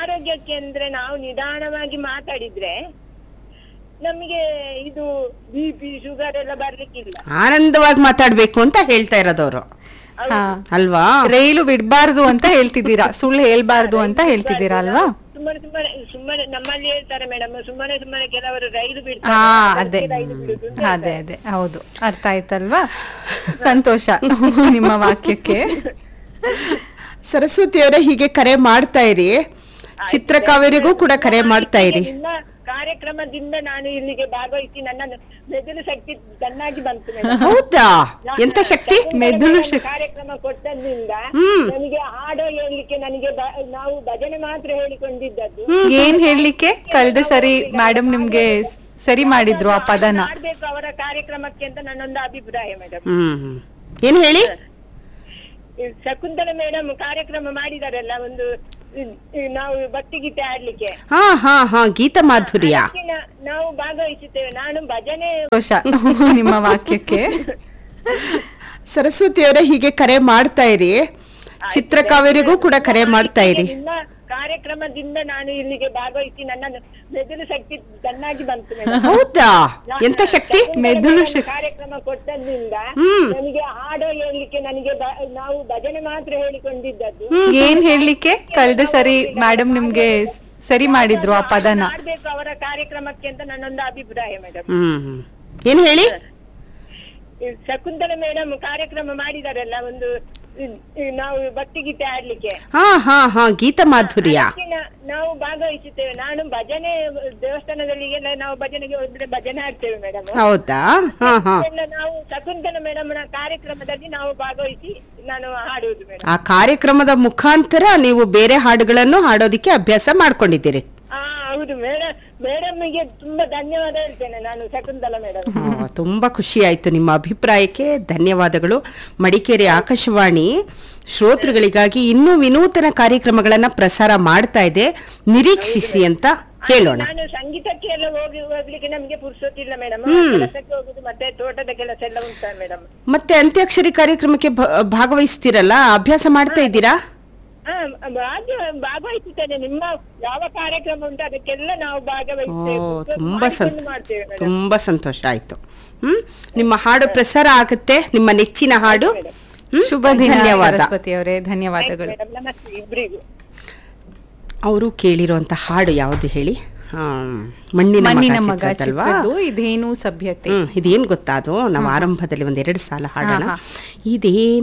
ಆರೋಗ್ಯಕ್ಕೆ ಅಂದ್ರೆ ನಾವು ನಿಧಾನವಾಗಿ ಮಾತಾಡಿದ್ರೆ ನಮಗೆ ಇದು ಬಿ ಪಿ ಶುಗರ್ ಎಲ್ಲ ಬರ್ಲಿಕ್ಕಿಲ್ಲ ಆನಂದವಾಗಿ ಮಾತಾಡ್ಬೇಕು ಅಂತ ಹೇಳ್ತಾ ಇರೋದವ್ರು ಹಾ ಅಲ್ವಾ ರೈಲು ಬಿಡ್ಬಾರ್ದು ಅಂತ ಹೇಳ್ತಿದ್ದೀರಾ ಸುಳ್ಳು ಹೇಳ್ಬಾರ್ದು ಅಂತ ಹೇಳ್ತಿದ್ದೀರಾ ಅಲ್ವಾ ಸುಮ್ಮನೆ ಸುಮ್ಮನೆ ಸುಮ್ಮನೆ ನಮ್ಮಲ್ಲಿ ಹೇಳ್ತಾರೆ ಮೇಡಮ್ ಸುಮ್ಮನೆ ಸುಮ್ಮನೆ ಕೆಲವರು ರೈಲು ಬಿಡ್ತಾರೆ ಹಾ ಅದಕ್ಕೆ ಅದೇ ರೈಲು ಬಿಡುದು ಅಂತ ಅದೇ ಅದೇ ಹೌದು ಅರ್ಥ ಆಯ್ತಲ್ವಾ ಸಂತೋಷ ನಿಮ್ಮ ವಾಕ್ಯಕ್ಕೆ ಸರಸ್ವತಿ ಅವರೇ ಹೀಗೆ ಕರೆ ಮಾಡ್ತಾ ಇರಿ ಚಿತ್ರಕಾವೇರಿಗೂ ಕೂಡ ಕರೆ ಮಾಡ್ತಾ ಇರಿ ನಿಮ್ಮ ಕಾರ್ಯಕ್ರಮದಿಂದ ನಾನು ಇಲ್ಲಿಗೆ ಭಾಗವಹಿಸಿ ನನ್ನ ಮೆದುಳು ಶಕ್ತಿ ಚೆನ್ನಾಗಿ ಬಂತು ಮೇಡಮ್ ಹೌದಾ ಎಂತ ಶಕ್ತಿ ಮೆದುಳು ಮೇಡಮ್ ಕಾರ್ಯಕ್ರಮ ಕೊಟ್ಟದ್ರಿಂದ ನನಗೆ ಹಾಡು ಹೇಳಲಿಕ್ಕೆ ನನಗೆ ಬ- ನಾವು ಭಜನೆ ಮಾತ್ರ ಹೇಳಿಕೊಂಡಿದ್ದದ್ದು ಏನ್ ಹೇಳ್ಲಿಕ್ಕೆ ಕಳ್ದ ಸರಿ ಮೇಡಮ್ ನಿಮ್ಗೆ ಸರಿ ಮಾಡಿದ್ರು ಆ ಪದನ ಮಾಡ್ಬೇಕು ಅವರ ಕಾರ್ಯಕ್ರಮಕ್ಕೆ ಅಂತ ನನ್ನೊಂದು ಅಭಿಪ್ರಾಯ ಮೇಡಮ್ ಹ್ಮ್ ಏನ್ ಹೇಳಿ ಶಕುಂತಲ ಮೇಡಮ್ ಕಾರ್ಯಕ್ರಮ ಮಾಡಿದಾರಲ್ಲ ಒಂದು ಇದ್- ಇದ್ ನಾವು ಭಕ್ತಿಗೀತೆ ಆಡ್ಲಿಕ್ಕೆ ಹಾ ಹಾ ಹಾ ಗೀತ ಮಾಧುರ್ಯ ಅದಕ್ಕೆ ನಾ- ನಾವು ಭಾಗವಹಿಸುತ್ತೇವೆ ನಾನು ಭಜನೆ ಸಂತೋಷ ನಿಮ್ಮ ವಾಕ್ಯಕ್ಕೆ ಸರಸ್ವತಿ ಅವರೇ ಹೀಗೆ ಕರೆ ಮಾಡ್ತಾ ಇರಿ ಚಿತ್ರಕಾವೇರಿಗೂ ಕೂಡ ಕರೆ ಮಾಡ್ತಾ ಇರಿ ನಿಮ್ಮ ಕಾರ್ಯಕ್ರಮದಿಂದ ನಾನು ಇಲ್ಲಿಗೆ ಭಾಗವಹಿಸಿ ನನ್ನ ಮೆದುಳು ಶಕ್ತಿ ಚೆನ್ನಾಗಿ ಬಂತು ಮೇಡಮ್ ಹೌದಾ ಎಂತ ಶಕ್ತಿ ಮೆದುಳು ಶಕ್ತಿ. ಕಾರ್ಯಕ್ರಮ ಕೊಟ್ಟದ್ರಿಂದ ಹ್ಮ್. ನನಗೆ ಹಾಡು ಹೇಳಲಿಕ್ಕೆ ನನಗೆ ಬ- ನಾವು ಭಜನೆ ಮಾತ್ರ ಹೇಳಿಕೊಂಡಿದ್ದದ್ದು ಏನ್ ಹೇಳ್ಲಿಕ್ಕೆ ಕಳ್ದ ಸರಿ ಮೇಡಮ್ ನಿಮ್ಗೆ ಸರಿ ಮಾಡಿದ್ರು ಆ ಪದನ ಮಾಡ್ಬೇಕು ಅವರ ಕಾರ್ಯಕ್ರಮಕ್ಕೆ ಅಂತ ನನ್ನೊಂದು ಅಭಿಪ್ರಾಯ ಮೇಡಮ್ ಹ್ಮ್ ಹ್ಮ್. ಏನ್ ಹೇಳಿ ಶಕುಂತಲ ಮೇಡಮ್ ಕಾರ್ಯಕ್ರಮ ಮಾಡಿದಾರಲ್ಲ ಒಂದು ಇದ್- ಇದ್ ನಾವು ಭಕ್ತಿಗೀತೆ ಆಡ್ಲಿಕ್ಕೆ ಹಾ ಹಾ ಹಾ ಗೀತ ಮಾಧುರ್ಯ ಅದಕ್ಕೆ ನಾ- ನಾವು ಭಾಗವಹಿಸುತ್ತೇವೆ ನಾನು ಭಜನೆ ದೇವಸ್ಥಾನದಲ್ಲಿಗೆಲ್ಲ ನಾವು ಭಜನೆಗೆ ಹೋದ್ರೆ ಭಜನೆ ಆಡ್ತೇವೆ ಮೇಡಮ್ ಹೌದಾ ಹಾ ಹಾ ಎಲ್ಲ ನಾವು ಶಕುಂತಲ ಮೇಡಮ್ ನ ಕಾರ್ಯಕ್ರಮದಲ್ಲಿ ನಾವು ಭಾಗವಹಿಸಿ ನಾನು ಹಾಡುವುದು ಮೇಡಮ್ ಆ ಕಾರ್ಯಕ್ರಮದ ಮುಖಾಂತರ ನೀವು ಬೇರೆ ಹಾಡುಗಳನ್ನು ಹಾಡೋದಿಕ್ಕೆ ಅಭ್ಯಾಸ ಮಾಡ್ಕೊಂಡಿದ್ದೀರಿ ಹಾ ಹೌದು ಮೇಡಮ್ ಮೇಡಮ್ಗೆ ತುಂಬಾ ಧನ್ಯವಾದ ಹೇಳ್ತೇನೆ ನಾನು ಶಕುಂತಲ ಮೇಡಮ್ ಆ, ತುಂಬಾ ಖುಷಿ ಆಯ್ತು ನಿಮ್ಮ ಅಭಿಪ್ರಾಯಕ್ಕೆ ಧನ್ಯವಾದಗಳು ಮಡಿಕೇರಿ ಆಕಾಶವಾಣಿ ಶ್ರೋತೃಗಳಿಗಾಗಿ ಇನ್ನೂ ವಿನೂತನ ಕಾರ್ಯಕ್ರಮಗಳನ್ನ ಪ್ರಸಾರ ಮಾಡ್ತಾ ಇದೆ ನಿರೀಕ್ಷಿಸಿ ಅಂತ ಹೇಳೋಣ ನಾನು ಸಂಗೀತಕ್ಕೆ ಎಲ್ಲ ಹೋಗಿ ಹೋಗ್ಲಿಕ್ಕೆ ನಮ್ಗೆ ಪುರ್ಸೊತ್ತಿಲ್ಲ ಮೇಡಮ್ ಕೆಲಸಕ್ಕೆ ಹೋಗುದು ಮತ್ತೆ ತೋಟದ ಕೆಲಸ ಎಲ್ಲ ಉಂಟಾ ಮೇಡಮ್ ಮತ್ತೆ ಅಂತ್ಯಾಕ್ಷರಿ ಕಾರ್ಯಕ್ರಮಕ್ಕೆ ಭ- ಭಾಗವಹಿಸ್ತೀರಲ್ಲ ಅಭ್ಯಾಸ ಮಾಡ್ತಾ ಇದ್ದೀರಾ ಹಾ ಭಾಗ- ಭಾಗವಹಿಸುತ್ತೇನೆ ನಿಮ್ಮ ಯಾವ ಕಾರ್ಯಕ್ರಮ ಉಂಟು ಅದಕ್ಕೆಲ್ಲ ನಾವು ಓ ಭಾಗವಹಿಸ್ತೇವೆ ತುಂಬಾ ಮಾಡಿಕೊಂಡು ಸಂತ ಮಾಡ್ತೇವೆ ಮೇಡಮ್ ತುಂಬಾ ಸಂತೋಷ ಆಯ್ತು ಹ್ಮ್ ನಿಮ್ಮ ಹಾಡು ಪ್ರಸಾರ ಆಗುತ್ತೆ ನಿಮ್ಮ ನೆಚ್ಚಿನ ಹಾಡು ಹ್ಮ್? ಶುಭ ದಿನ ಧನ್ಯವಾದ ಸರಸ್ವತಿ ಅವರೇ ಧನ್ಯವಾದಗಳು ಮೇಡಮ್ ನಮಸ್ತೆ ಇಬ್ರಿಗೂ ಅವರು ಕೇಳಿರುವಂತ ಹಾಡು ಯಾವುದು ಹೇಳಿ ಆಮ್, ಮಣ್ಣಿನ ಮಣ್ಣಿನ ಮಗ ಮಗ ಚಿತ್ರದ್ದಲ್ವಾ? ಚಿತ್ರದ್ದು ಇದೇನು ಸಭ್ಯತೆ ಹ್ಮ್ ಇದೇನ್ ಗೊತ್ತಾ ಅದು ನಾವು ಆರಂಭದಲ್ಲಿ ಒಂದೆರಡು ಸಾಲ ಹಾಡೋಣ ಹಾ, ಇದೇನು